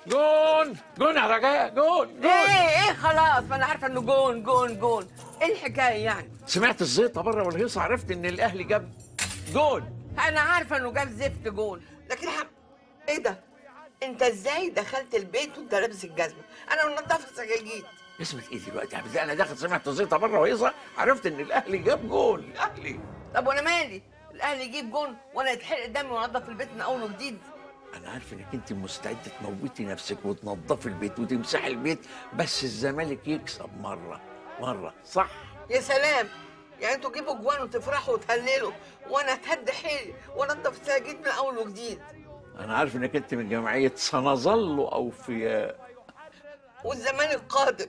جون جون يا رجاء جون جون ايه ايه خلاص ما انا عارفه انه جون جون جون ايه الحكايه يعني سمعت الزيطه بره والهيصه عرفت ان الاهلي جاب جون انا عارفه انه جاب زفت جون لكن حب... ايه ده انت ازاي دخلت البيت وانت لابس الجزمه انا منضفه سجاجيد اسمك ايه دلوقتي يا حبيبي انا داخل سمعت الزيطه بره وهيصه عرفت ان الاهلي جاب جون الاهلي طب وانا مالي الاهلي يجيب جون وانا يتحرق دمي وانضف البيت من اول وجديد انا عارف انك انت مستعده تموتي نفسك وتنظفي البيت وتمسحي البيت بس الزمالك يكسب مره مره صح يا سلام يعني انتوا تجيبوا جوان وتفرحوا وتهللوا وانا اتهد حيلي وانضف السجاجيد من اول وجديد انا عارف انك انت من جمعيه سنظل اوفياء والزمالك قادم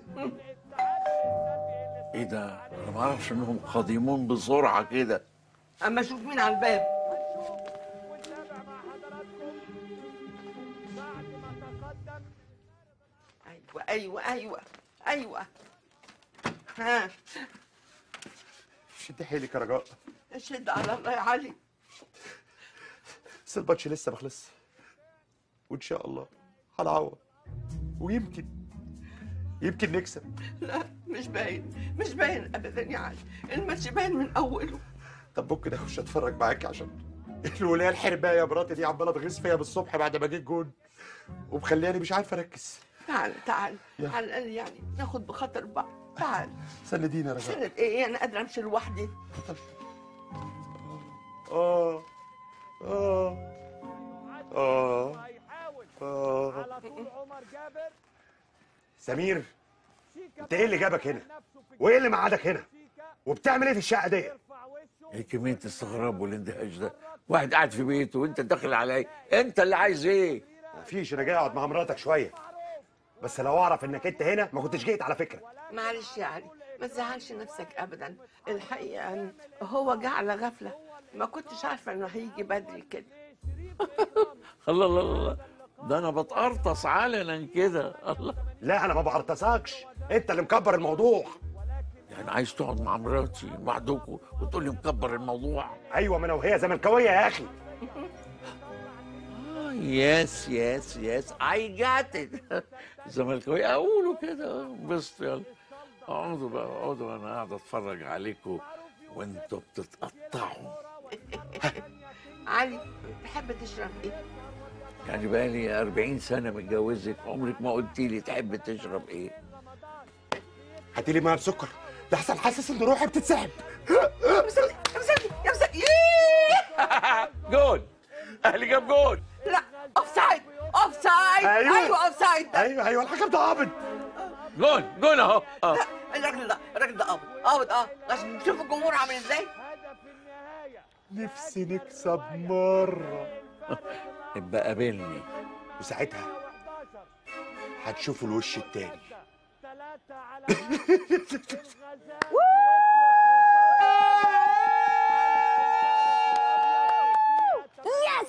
ايه ده انا ما اعرفش انهم قادمون بسرعه كده اما اشوف مين على الباب ايوه ايوه ايوه ايوه ها شد حيلك يا رجاء شد على الله يا علي بس الماتش لسه ما خلصش وان شاء الله هنعوض ويمكن يمكن نكسب لا مش باين مش باين ابدا يا علي الماتش باين من اوله طب ممكن اخش اتفرج معاك عشان الولايه الحربايه يا مراتي دي عماله تغيظ فيا بالصبح بعد ما جيت جون ومخلياني مش عارف اركز تعال تعال يا. على الاقل يعني ناخد بخاطر بعض تعال سنديني يا رجاء سند ايه انا قادره امشي لوحدي اه اه اه اه سمير انت ايه اللي جابك هنا وايه اللي مقعدك هنا وبتعمل ايه في الشقه دي ايه كميه الاستغراب والاندهاش ده واحد قاعد في بيته وانت داخل عليا انت اللي عايز ايه مفيش انا جاي اقعد مع مراتك شويه بس لو اعرف انك انت هنا ما كنتش جيت على فكره معلش يا علي ما تزعلش نفسك ابدا الحقيقه إن هو جه على غفله ما كنتش عارفه انه هيجي بدري كده الله الله الله ده انا بتقرطص علنا كده الله لا انا ما بعرتسكش انت اللي مكبر الموضوع يعني عايز تقعد مع مراتي وحدكم وتقول لي مكبر الموضوع ايوه ما انا وهي زملكاويه يا اخي يس يس يس اي جات ات الزملكاويه اقولوا كده بس يلا اقعدوا بقى اقعدوا انا قاعد اتفرج عليكم وانتوا بتتقطعوا علي تحب تشرب ايه يعني بقى لي 40 سنه متجوزك عمرك ما قلتي لي تحب تشرب ايه هاتي لي ميه بسكر ده احسن حاسس ان روحي بتتسحب يا مسلي يا مسلي يا مسلي ييه! جول اهلي جاب جول لا اوف سايد اوف سايد أيوة. ايوه اوف سايد ده ايوه ايوه الحكم ده عابد جول جول اهو اه لا الراجل ده الراجل ده قابض قابض اه عشان تشوف الجمهور عامل ازاي نفسي نكسب مره ابقى قابلني وساعتها هتشوفوا الوش التاني يس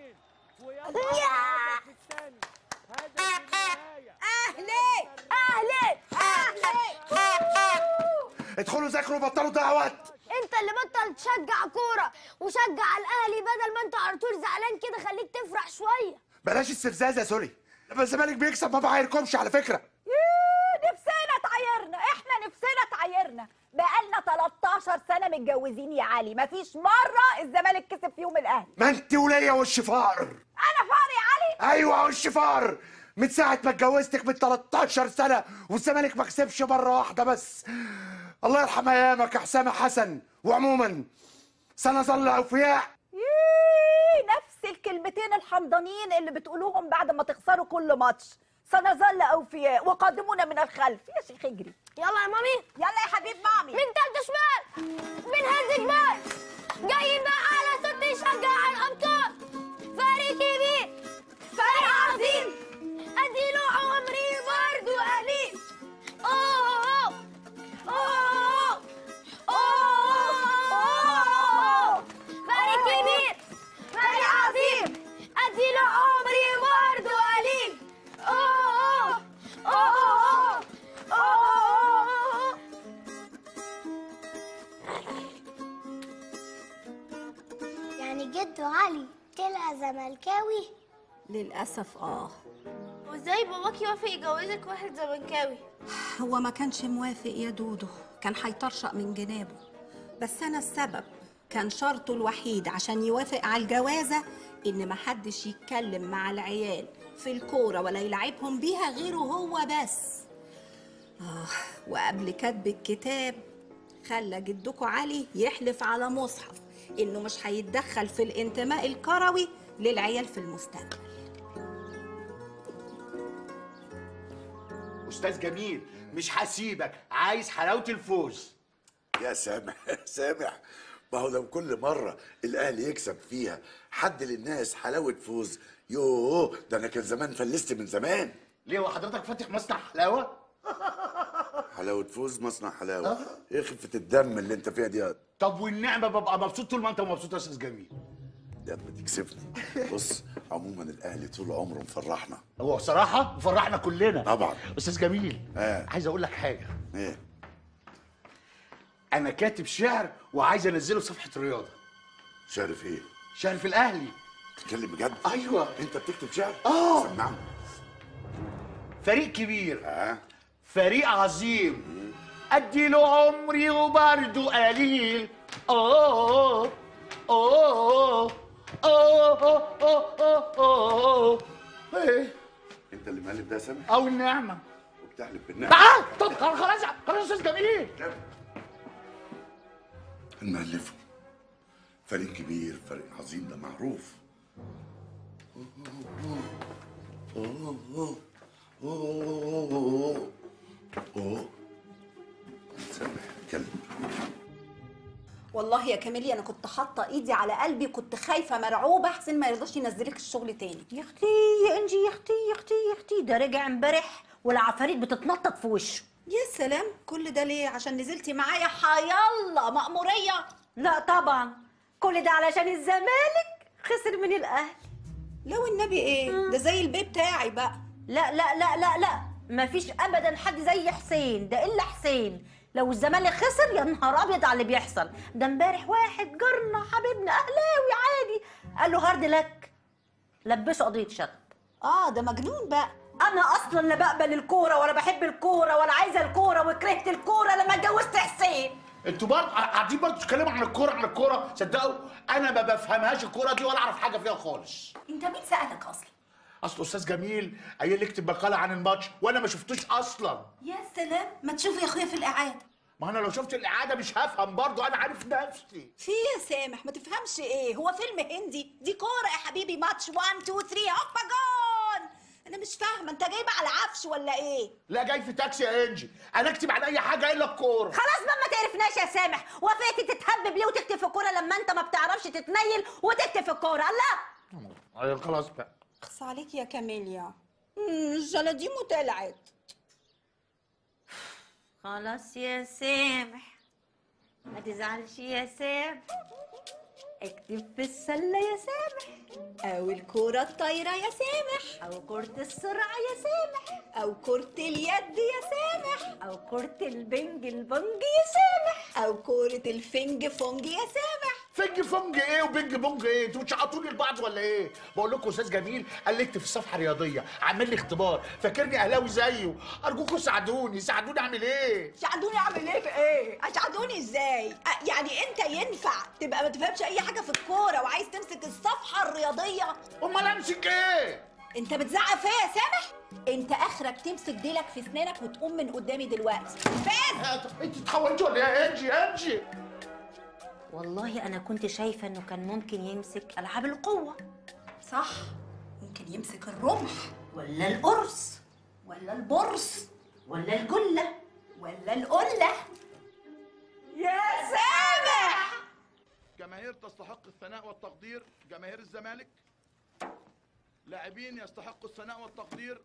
اهلي اهلي اهلي ادخلوا ذاكروا وبطلوا دعوات انت اللي بطل تشجع كوره وشجع الاهلي بدل ما انت على طول زعلان كده خليك تفرح شويه بلاش السرزاز يا سوري لما الزمالك بيكسب ما بعايركمش على فكره نفسنا تعايرنا احنا نفسنا تعايرنا بقالنا 13 سنه متجوزين يا علي مفيش مره الزمالك كسب فيهم الاهلي ما انت وليا وش فار انا فار يا علي ايوه وش فار من ساعة ما اتجوزتك من 13 سنة والزمالك ما كسبش مرة واحدة بس الله يرحم ايامك يا حسام حسن وعموما سنظل اوفياء ييه، نفس الكلمتين الحمضانين اللي بتقولوهم بعد ما تخسروا كل ماتش سنظل اوفياء وقادمون من الخلف يا شيخ اجري يلا يا مامي يلا يا حبيب مامي من تالتة شمال من هز جبال جايين بقى على صوت يشجع الابطال فريق كبير فريق عظيم اديله عمري برضو قليل اوه اوه اوه اوه فريق كبير فريق عظيم اديله عمري برضو قليل اوه اوه اوه يعني جدو علي طلع زملكاوي للاسف اه وازاي باباك يوافق يجوزك واحد زملكاوي هو ما كانش موافق يا دودو كان هيطرشق من جنابه بس انا السبب كان شرطه الوحيد عشان يوافق على الجوازه ان محدش يتكلم مع العيال في الكوره ولا يلعبهم بيها غيره هو بس آه وقبل كتب الكتاب خلى جدكو علي يحلف على مصحف انه مش هيتدخل في الانتماء الكروي للعيال في المستقبل استاذ جميل مش هسيبك عايز حلاوه الفوز يا سامح سامح ما هو لو كل مرة الأهلي يكسب فيها حد للناس حلاوة فوز يوه ده أنا كان زمان فلست من زمان ليه وحضرتك فاتح مصنع حلاوه حلاوة فوز مصنع حلاوة إيه خفة الدم اللي أنت فيها دي يا طب والنعمه ببقى مبسوط طول ما انت مبسوط يا استاذ جميل يا بتكسفني بص عموما الأهلي طول عمره مفرحنا هو بصراحه فرحنا كلنا طبعا استاذ جميل آه. عايز اقول لك حاجه إيه انا كاتب شعر وعايز انزله في صفحه الرياضه شارف إيه شعر في الاهلي تتكلم بجد ايوه أنت بتكتب شعر آه. سمعني فريق كبير آه فريق عظيم ادي له عمري وبرده قليل اوه اوه اوه اوه اوه اوه ايه أنت اللي مقلب ده يا سامح او النعمه وبتحلف بالنعمة اه طب خلاص خلاص خلاص يا استاذ جميل المؤلفه فريق كبير فريق عظيم ده معروف سامح كلب والله يا كاميليا انا كنت حاطه ايدي على قلبي كنت خايفه مرعوبه حسين ما يرضاش ينزلك الشغل تاني يا اختي يا انجي يا اختي يا اختي يا اختي ده رجع امبارح والعفاريت بتتنطط في وشه يا سلام كل ده ليه عشان نزلتي معايا حيالله مأمورية لا طبعا كل ده علشان الزمالك خسر من الاهلي لو النبي ايه ده زي البيت بتاعي بقى لا لا لا لا لا مفيش ابدا حد زي حسين ده الا حسين لو الزمالك خسر يا نهار ابيض على اللي بيحصل ده امبارح واحد جارنا حبيبنا اهلاوي عادي قال له هارد لك لبسه قضيه شغب اه ده مجنون بقى انا اصلا لا بقبل الكوره ولا بحب الكوره ولا عايزه الكوره وكرهت الكوره لما اتجوزت حسين انتوا برضه قاعدين برضه تتكلموا عن الكوره عن الكوره صدقوا انا ما بفهمهاش الكوره دي ولا اعرف حاجه فيها خالص انت مين سألك اصلا اصل استاذ جميل قايل لي اكتب مقاله عن الماتش وانا ما شفتوش اصلا يا سلام ما تشوف يا اخويا في الاعاده ما انا لو شفت الاعاده مش هفهم برضه انا عارف نفسي في يا سامح ما تفهمش ايه هو فيلم هندي دي كوره يا حبيبي ماتش 1 2 3 هوبا جون انا مش فاهمه انت جايبه على عفش ولا ايه لا جاي في تاكسي يا انجي انا اكتب عن اي حاجه الا الكوره خلاص بقى ما تعرفناش يا سامح وافقت تتهبب ليه وتكتب في الكوره لما انت ما بتعرفش تتنيل وتكتب في الكوره الله ايوه خلاص بقى اخص عليك يا كاميليا مم، الجلاديمو طلعت خلاص يا سامح ما تزعلش يا سامح اكتب في السله يا سامح او الكوره الطايره يا سامح او كرة السرعه يا سامح او كرة اليد يا سامح او كرة البنج البنج يا سامح او كرة الفنج فونج يا سامح فنج فنج ايه وبنج بونج ايه انتوا بتشعطوني لبعض ولا ايه بقول لكم استاذ جميل قال لي اكتب في صفحه رياضيه عامل لي اختبار فاكرني اهلاوي زيه ارجوكم ساعدوني ساعدوني اعمل ايه ساعدوني اعمل ايه في ايه اساعدوني ازاي أ- يعني انت ينفع تبقى ما تفهمش اي حاجه في الكوره وعايز تمسك الصفحه الرياضيه امال امسك ايه انت بتزعق فيا يا سامح انت اخرك تمسك ديلك في اسنانك وتقوم من قدامي دلوقتي فاز آه، طب انت اتحولتي ولا ايه يا انجي انجي والله انا كنت شايفه انه كان ممكن يمسك العاب القوه صح ممكن يمسك الرمح ولا القرص ولا البرص ولا الجله ولا القله يا سامح جماهير تستحق الثناء والتقدير جماهير الزمالك لاعبين يستحقوا الثناء والتقدير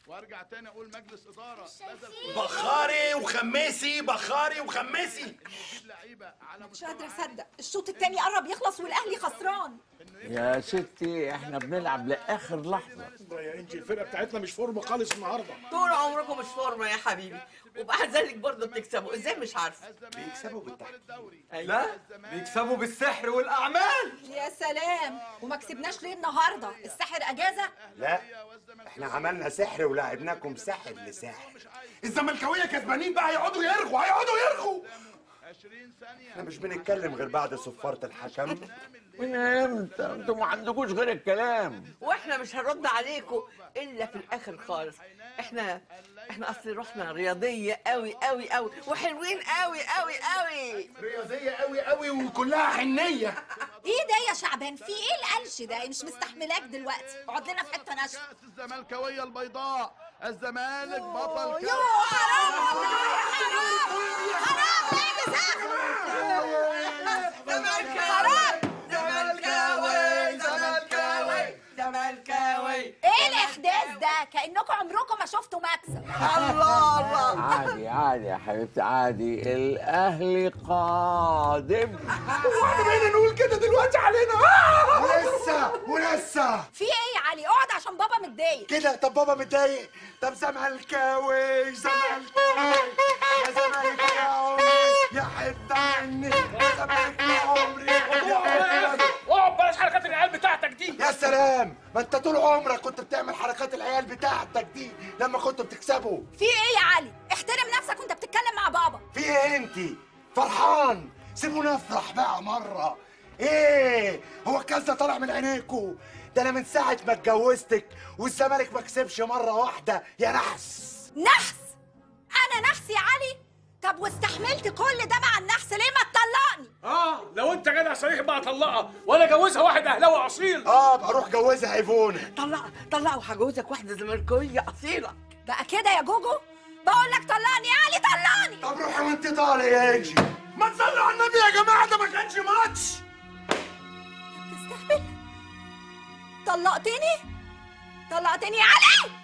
وارجع تاني اقول مجلس اداره بدل بخاري وخماسي بخاري وخماسي كل لعيبه على مش قادره اصدق الشوط التاني قرب يخلص والاهلي خسران يا ستي احنا بنلعب لاخر لحظه ده يا انجي الفرقه بتاعتنا مش فورمه خالص النهارده طول عمركم مش فورمه يا حبيبي وبعد ذلك برضه بتكسبوا ازاي مش عارفه بيكسبوا بالتحديد لا بيكسبوا بالسحر والاعمال يا سلام وما كسبناش ليه النهارده الساحر اجازه لا احنا عملنا سحر ولعبناكم ساحر لساحر الزملكاويه كسبانين بقى هيقعدوا يرغوا هيقعدوا يرغوا 20 ثانيه احنا مش بنتكلم غير بعد صفارة الحكم من امتى انتوا ما عندكوش غير الكلام واحنا مش هنرد عليكم الا في الاخر خالص احنا احنا اصل روحنا رياضيه قوي قوي قوي وحلوين قوي قوي قوي رياضيه قوي قوي وكلها حنيه ايه ده يا شعبان في ايه القلش ده مش مستحملاك دلوقتي اقعد لنا في حته ناشفه كاس الزملكاويه البيضاء الزمالك بطل كاس يوه حرام حرام ليه حرام زملكاوي زملكاوي زملكاوي ايه الاحداث ده كانكم عمركم ما شفتوا مكسب الله الله عادي عادي يا حبيبتي عادي الاهلي قادم واحنا بقينا نقول كده دلوقتي علينا ولسه ولسه في ايه يا علي اقعد عشان بابا متضايق كده طب بابا متضايق طب زملكاوي زملكاوي يا زملكاوي يا حته مني يا زملك يا عمري يا عمري اقعد بلاش حركات العيال بتاعتك دي يا سلام ما انت طول عمرك كنت بتعمل حركات العيال بتاعتك دي لما كنتوا بتكسبوا في ايه يا علي احترم نفسك وانت بتتكلم مع بابا في ايه انت فرحان سيبونا نفرح بقى مره ايه هو الكاس ده طالع من عينيكوا ده انا من ساعه ما اتجوزتك والزمالك ما كسبش مره واحده يا نحس نحس انا نحس يا علي طب واستحملت كل ده مع النحس ليه ما تطلقني اه لو انت جدع صريح بقى طلقها ولا جوزها واحد اهلاوي اصيل اه ابقى اروح جوزها ايفونه طلع طلع وهجوزك واحده زملكاويه اصيله بقى كده يا جوجو بقول لك طلقني يا علي طلقني طب روحي وانت طالع يا انجي ما تصلوا على النبي يا جماعه ده ما كانش ماتش تستهبل طلقتني طلقتني يا علي